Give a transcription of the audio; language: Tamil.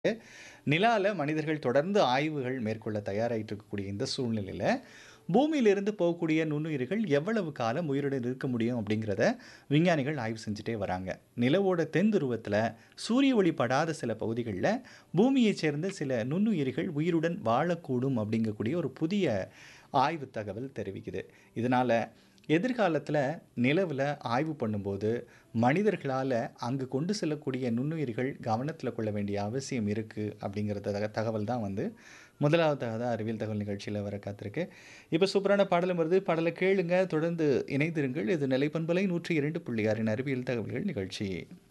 நிலால மனிதர்கள் தொடர்ந்து ஆய்வுகள் மேற்கொள்ள தயாராயிட்டு இருக்கக்கூடிய இந்த சூழ்நிலையில, பூமியிலிருந்து போகக்கூடிய நுண்ணுயிர்கள் எவ்வளவு காலம் உயிருடன் இருக்க முடியும் அப்படிங்கிறத விஞ்ஞானிகள் ஆய்வு செஞ்சுட்டே வராங்க. நிலவோட தென் துருவத்தில சூரிய ஒளி படாத சில பகுதிகள்ல பூமியைச் சேர்ந்த சில நுண்ணுயிரிகள் உயிருடன் வாழக்கூடும் அப்படிங்கக்கூடிய ஒரு புதிய ஆய்வு தகவல் தெரிவிக்குது. இதனால எதிர்காலத்தில நிலவுல ஆய்வு பண்ணும்போது, மனிதர்களால அங்கு கொண்டு செல்லக்கூடிய நுண்ணுயிர்கள் கவனத்தில கொள்ள வேண்டிய அவசியம் இருக்கு அப்படிங்கிற தக தகவல் தான் வந்து முதலாவதாக அறிவியல் தகவல் நிகழ்ச்சியில வர காத்திருக்கு. இப்ப சூப்பரான பாடலும் வருது. பாடல கேளுங்க. தொடர்ந்து இணைந்திருங்கள். இது நிலைப்பண்பலை 102.6 அறிவியல் தகவல்கள் நிகழ்ச்சி.